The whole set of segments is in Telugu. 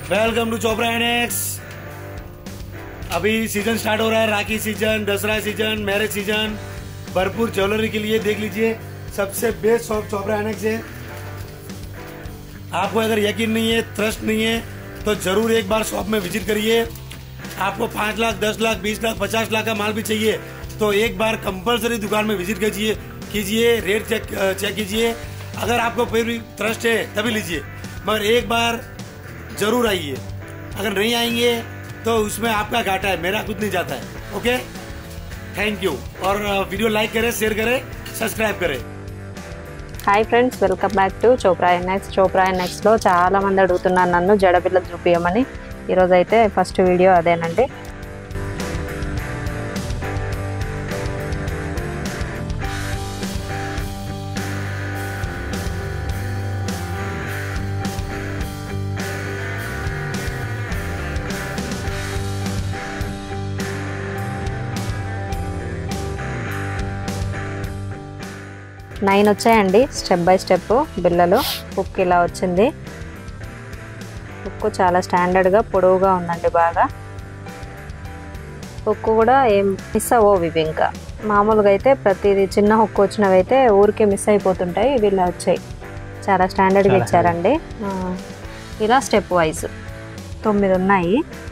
वेलकम टू चोपड़ा एनेक्स अभी सीजन स्टार्ट हो रहा है Rakhi season Dussehra season marriage season भरपूर ज्वेलरी के लिए देख लीजिए सबसे बेस्ट शॉप चोपड़ा एनेक्स है आपको अगर यकीन नहीं है ट्रस्ट नहीं है तो जरूर एक बार शॉप में विजिट करिए आपको पाँच लाख दस लाख बीस लाख पचास लाख का माल भी चाहिए तो एक बार कंपलसरी दुकान में विजिट कीजिए कीजिए रेट चेक चेक कीजिए अगर आपको फिर भी ट्रस्ट है तभी लीजिए मगर एक बार जरूर आइए अगर नहीं आएंगे तो उसमें आपका घाटा है मेरा कुछ नहीं जाता है ओके थैंक यू और वीडियो लाइक करें शेयर करें सब्सक्राइब करें hi friends welcome back to Chopra annex Chopra ఎన్ఎక్స్లో చాలా మంది అడుగుతున్నారు నన్ను జడపిల్ల చూపించమని ఈరోజు అయితే ఫస్ట్ వీడియో అదేనండి నైన్ వచ్చాయండి స్టెప్ బై స్టెప్ బిల్లలు హుక్ ఇలా వచ్చింది హుక్ చాలా స్టాండర్డ్గా పొడవుగా ఉందండి బాగా హుక్ కూడా ఏం మిస్ అవ్వవు ఇవి ఇంకా మామూలుగా అయితే ప్రతిదీ చిన్న హుక్ వచ్చినవి అయితే ఊరికే మిస్ అయిపోతుంటాయి ఇవి ఇలా వచ్చాయి చాలా స్టాండర్డ్గా చాలా ఇచ్చారండి ఆ, ఇలా స్టెప్ వైజ్ తొమ్మిది ఉన్నాయి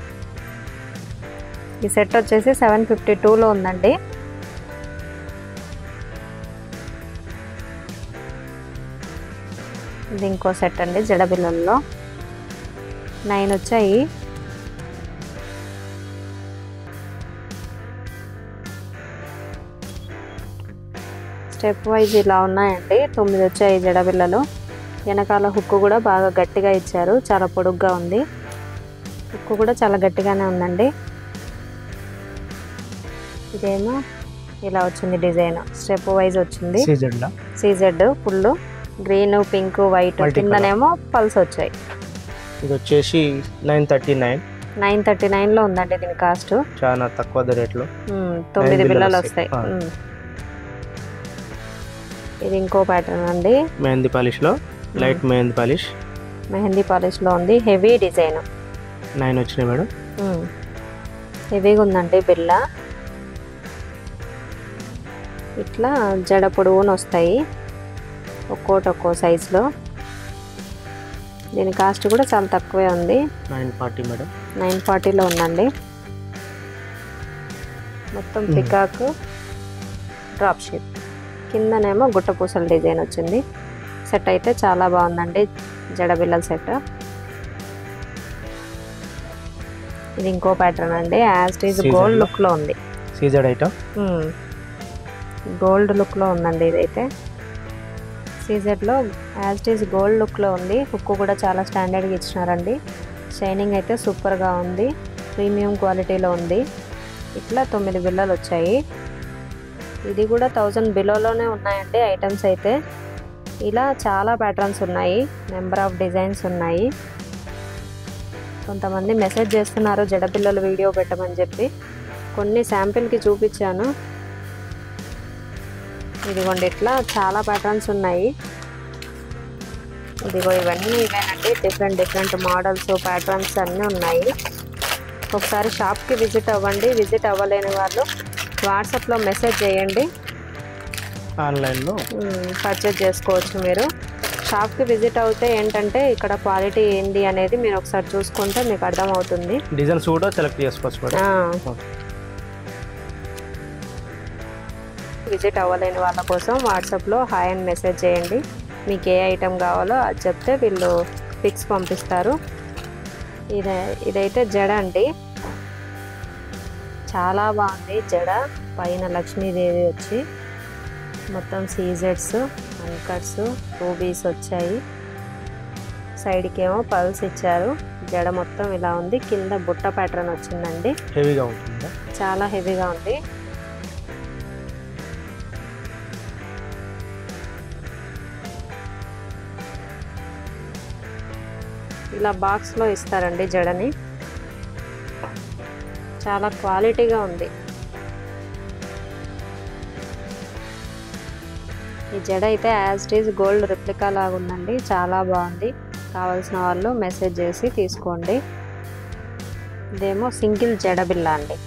ఈ సెట్ వచ్చేసి సెవెన్ ఫిఫ్టీ టూలో ఉందండి ఇది ఇంకో సెట్ అండి జడబిల్లల్లో నైన్ వచ్చాయి స్టెప్ వైజ్ ఇలా ఉన్నాయండి తొమ్మిది వచ్చాయి జడబిల్లలు వెనకాల హుక్కు కూడా బాగా గట్టిగా ఇచ్చారు చాలా పొడుగ్గా ఉంది హుక్కు కూడా చాలా గట్టిగానే ఉందండి ఇదేమో ఇలా వచ్చింది డిజైన్ స్టెప్ వైజ్ వచ్చింది సీజన్లో CZ full green pink white Multi కిందనేమో పల్స్ వచ్చాయి ఇది వచ్చేసి nine thirty nine nine thirty నైన్లో ఉందండి దీని కాస్ట్ చాలా తక్కువ రేట్లో తొమ్మిది బిల్లలు బిల్లలు వస్తాయి. వస్తాయి ఆ. మ్మ్. ఇది ఇంకో ప్యాటర్న్ అండి మెహందీ పాలిష్లో లైట్ మెహందీ పాలిష్ మెహందీ పాలిష్లో ఉంది హెవీ డిజైన్ నైన్ వచ్చినాయి మేడం హెవీగా ఉందండి బిల్ల ఇట్లా జడ పొడవున వస్తాయి ఒక్కోటి ఒక్కో సైజులో దీని కాస్ట్ కూడా చాలా తక్కువే ఉంది నైన్ ఫార్టీ మేడం నైన్ ఫార్టీలో ఉందండి మొత్తం మ్మ్. పికాక్ డ్రాప్ షేప్ కిందనేమో గుట్ట పూసల డిజైన్ వచ్చింది సెట్ అయితే చాలా బాగుందండి జడబిల్లల సెట్ ఇది ఇంకో ప్యాటర్న్ అండి యాజ్ ఈజ్ Season గోల్డ్ లో. లుక్లో ఉంది సీజెడ్ ఐటమ్ గోల్డ్ లుక్లో ఉందండి ఇదైతే సీజెడ్లో యాజ్ ఈజ్ గోల్డ్ లుక్లో ఉంది హుక్ కూడా చాలా స్టాండర్డ్గా ఇచ్చినారండి షైనింగ్ అయితే సూపర్గా ఉంది ప్రీమియం క్వాలిటీలో ఉంది ఇట్లా తొమ్మిది బిల్లలు వచ్చాయి ఇది కూడా థౌజండ్ బిలోలోనే ఉన్నాయండి ఐటమ్స్ అయితే ఇలా చాలా ప్యాటర్న్స్ ఉన్నాయి నెంబర్ ఆఫ్ డిజైన్స్ ఉన్నాయి కొంతమంది మెసేజ్ చేస్తున్నారు జడపిల్లల వీడియో పెట్టమని చెప్పి కొన్ని శాంపిల్కి చూపించాను ఇదిగోండి ఇట్లా చాలా ప్యాటర్న్స్ ఉన్నాయి ఇదిగో ఇవన్నీ ఇవేనండి డిఫరెంట్ డిఫరెంట్ మోడల్స్ ప్యాటర్న్స్ అన్నీ ఉన్నాయి ఒకసారి షాప్కి విజిట్ అవ్వండి విజిట్ అవ్వలేని వాళ్ళు వాట్సాప్లో మెసేజ్ చేయండి ఆన్లైన్లో పర్చేజ్ చేసుకోవచ్చు మీరు షాప్కి విజిట్ అవుతే ఏంటంటే ఇక్కడ క్వాలిటీ ఏంది అనేది మీరు ఒకసారి చూసుకుంటే మీకు అర్థమవుతుంది డిజైన్స్ కూడా సెలెక్ట్ చేసుకోవచ్చు మేడం ఆ, విజిట్ అవ్వలేని వాళ్ళ కోసం వాట్సాప్లో హాయ్ అని మెసేజ్ చేయండి మీకు ఏ ఐటెం కావాలో అది చెప్తే వీళ్ళు పిక్స్ పంపిస్తారు ఇదే ఇదైతే జడ అండి చాలా బాగుంది జడ పైన లక్ష్మీదేవి వచ్చి మొత్తం సీజెడ్స్ అన్కట్స్ రూబీస్ వచ్చాయి సైడ్కి ఏమో పల్స్ ఇచ్చారు జడ మొత్తం ఇలా ఉంది కింద బుట్ట ప్యాటర్న్ వచ్చిందండి హెవీగా ఉంటుంది చాలా హెవీగా ఉంది ఇలా బాక్స్లో ఇస్తారండి జడని చాలా క్వాలిటీగా ఉంది ఈ జడ అయితే యాజ్ ఈజ్ గోల్డ్ రిప్లికా లాగా ఉందండి చాలా బాగుంది కావాల్సిన వాళ్ళు మెసేజ్ చేసి తీసుకోండి ఇదేమో సింగిల్ జడబిల్ల అండి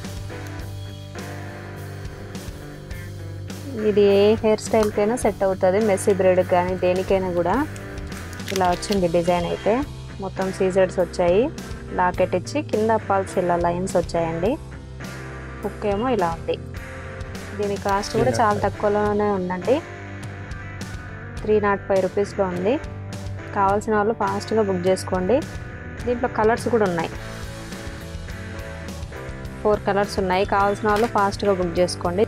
ఇది ఏ హెయిర్ స్టైల్కైనా సెట్ అవుతుంది మెస్సీ బ్రెడ్కి కానీ దేనికైనా కూడా ఇలా వచ్చింది డిజైన్ అయితే మొత్తం సీజర్స్ వచ్చాయి లాకెట్ ఇచ్చి కింద పల్స్ ఇలా లైన్స్ వచ్చాయండి హుక్ ఏమో ఇలా ఉంది దీని కాస్ట్ కూడా చాలా తక్కువలోనే ఉందండి త్రీ నాట్ ఫైవ్ రూపీస్లో ఉంది కావాల్సిన వాళ్ళు ఫాస్ట్గా బుక్ చేసుకోండి దీంట్లో కలర్స్ కూడా ఉన్నాయి ఫోర్ కలర్స్ ఉన్నాయి కావాల్సిన వాళ్ళు ఫాస్ట్గా బుక్ చేసుకోండి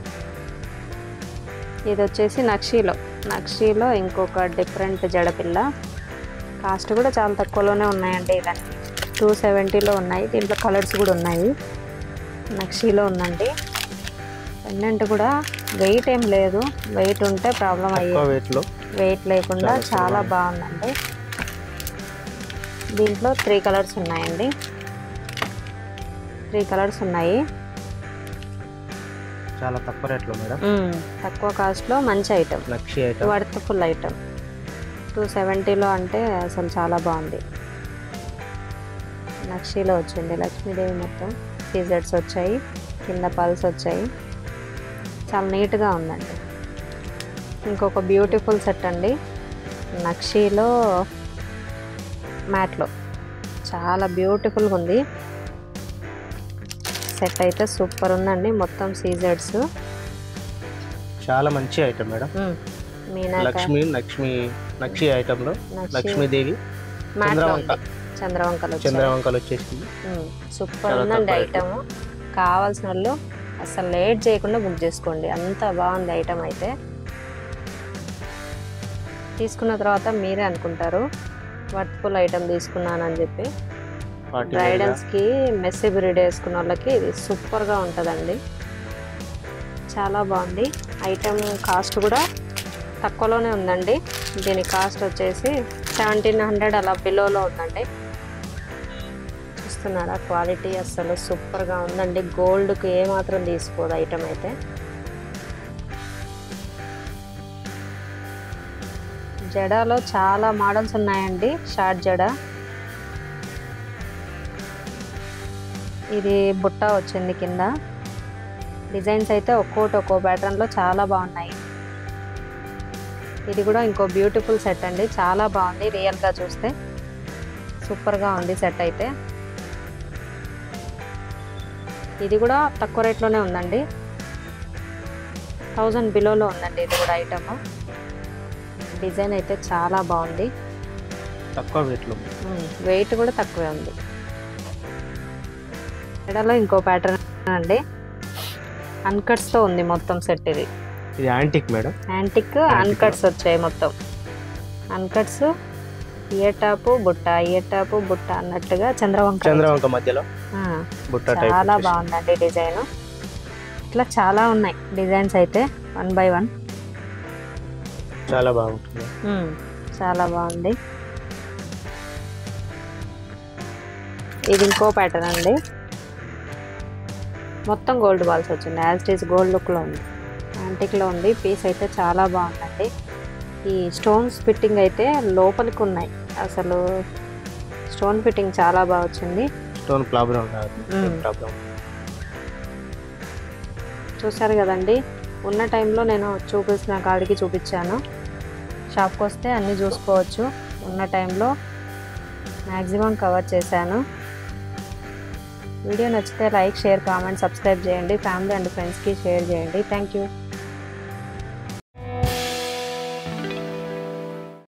ఇది వచ్చేసి నక్షీలో నక్షీలో ఇంకొక డిఫరెంట్ జడపిల్ల కాస్ట్ కూడా చాలా తక్కువలోనే ఉన్నాయండి ఇవన్నీ టూ సెవెంటీలో ఉన్నాయి దీంట్లో కలర్స్ కూడా ఉన్నాయి నక్షీలో ఉందండి పెండెంట్ కూడా వెయిట్ ఏం లేదు వెయిట్ ఉంటే ప్రాబ్లం తక్కువ అయ్యేది వెయిట్లో వెయిట్ లేకుండా చాలా చాలా బాగుంది. బాగుందండి దీంట్లో త్రీ కలర్స్ ఉన్నాయండి త్రీ కలర్స్ ఉన్నాయి చాలా తక్కువ రేట్లో మేడం మ్మ్. తక్కువ కాస్ట్లో మంచి ఐటమ్ నక్షి ఐటమ్ వర్త్ఫుల్ ఐటమ్ టూ సెవెంటీలో అంటే అసలు చాలా బాగుంది నక్షీలో వచ్చింది లక్ష్మీదేవి మొత్తం సీజర్స్ వచ్చాయి కింద పల్స్ వచ్చాయి చాలా నీట్గా ఉందండి ఇంకొక బ్యూటిఫుల్ సెట్ అండి నక్షీలో మ్యాట్లో చాలా బ్యూటిఫుల్గా ఉంది సెట్ అయితే సూపర్ ఉందండి మొత్తం సీజర్స్ చాలా మంచి ఐటమ్ మేడం మీనాక లక్ష్మి లక్ష్మి నక్షి ఐటంలో నక్షి లక్ష్మీదేవి మ్యాట్లో చంద్రవంక. ఉంది. చంద్రవంకలు వచ్చాయి. చంద్రవంకలు వచ్చేసింది ఉమ్, సూపర్ చాలా ఉందండి తక్కువ ఐటమ్ కావాల్సిన వాళ్ళు అసలు లేట్ చేయకుండా బుక్ చేసుకోండి అంత బాగుంది ఐటమ్ అయితే తీసుకున్న తర్వాత మీరే అనుకుంటారు వర్త్ఫుల్ ఐటమ్ తీసుకున్నానని చెప్పి వాటి బ్రైడల్స్కి మెస్సీ బ్రీడ్ వేసుకున్న వాళ్ళకి ఇది సూపర్గా ఉంటుందండి చాలా బాగుంది ఐటమ్ కాస్ట్ కూడా తక్కువలోనే ఉందండి దీని కాస్ట్ వచ్చేసి సెవెంటీన్ హండ్రెడ్ అలా బిలోలో ఉందండి చూస్తున్నారా క్వాలిటీ అసలు సూపర్గా ఉందండి గోల్డ్కి ఏమాత్రం తీసుకోదు ఐటమ్ అయితే జడలో చాలా మోడల్స్ ఉన్నాయండి షార్ట్ జడ ఇది బుట్ట వచ్చింది కింద డిజైన్స్ అయితే ఒక్కోటి ఒక్కో ప్యాటర్న్లో చాలా బాగున్నాయి ఇది కూడా ఇంకో బ్యూటిఫుల్ సెట్ అండి చాలా బాగుంది రియల్గా చూస్తే సూపర్గా ఉంది సెట్ అయితే ఇది కూడా తక్కువ రేట్లోనే ఉందండి థౌజండ్ బిలోలో ఉందండి ఇది కూడా ఐటమ్ డిజైన్ అయితే చాలా బాగుంది తక్కువ వెయిట్లో వెయిట్ కూడా తక్కువే ఉంది ఎడలో ఇంకో ప్యాటర్న్ అండి అన్కట్స్తో ఉంది మొత్తం సెట్ ఇది ఇది యాంటిక్ మేడం యాంటిక్ అన్కట్స్ వచ్చాయి మొత్తం అన్కట్స్ ఇయర్ టాపు బుట్ట ఇయర్ టాపు బుట్ట అన్నట్టుగా చంద్రవంక చంద్రవంక మధ్యలో ఆ, బుట్ట టైప్ చాలా వచ్చేసి. బాగుందండి డిజైన్ ఇట్లా చాలా ఉన్నాయి డిజైన్స్ అయితే వన్ బై వన్ చాలా బాగుంటుంది చాలా బాగుంది ఇది ఇంకో ప్యాటర్న్ అండి మొత్తం గోల్డ్ బాల్స్ వచ్చింది యాజ్ ఇట్ ఈస్ గోల్డ్ లుక్లో ఉంది యాంటిక్లో ఉంది పీస్ అయితే చాలా బాగుందండి ఈ స్టోన్స్ ఫిట్టింగ్ అయితే లోపలికి ఉన్నాయి అసలు స్టోన్ ఫిట్టింగ్ చాలా బాగా వచ్చింది స్టోన్ ప్రాబ్లం కాదు మ్మ్. ప్రాబ్లం చూసారు కదండి ఉన్న టైంలో నేను చూపించిన కాడికి చూపించాను షాప్కి వస్తే అన్నీ చూసుకోవచ్చు ఉన్న టైంలో మ్యాక్సిమం కవర్ చేశాను వీడియో నచ్చితే లైక్ షేర్ కామెంట్ సబ్స్క్రైబ్ చేయండి ఫ్యామిలీ అండ్ ఫ్రెండ్స్కి షేర్ చేయండి థ్యాంక్ యూ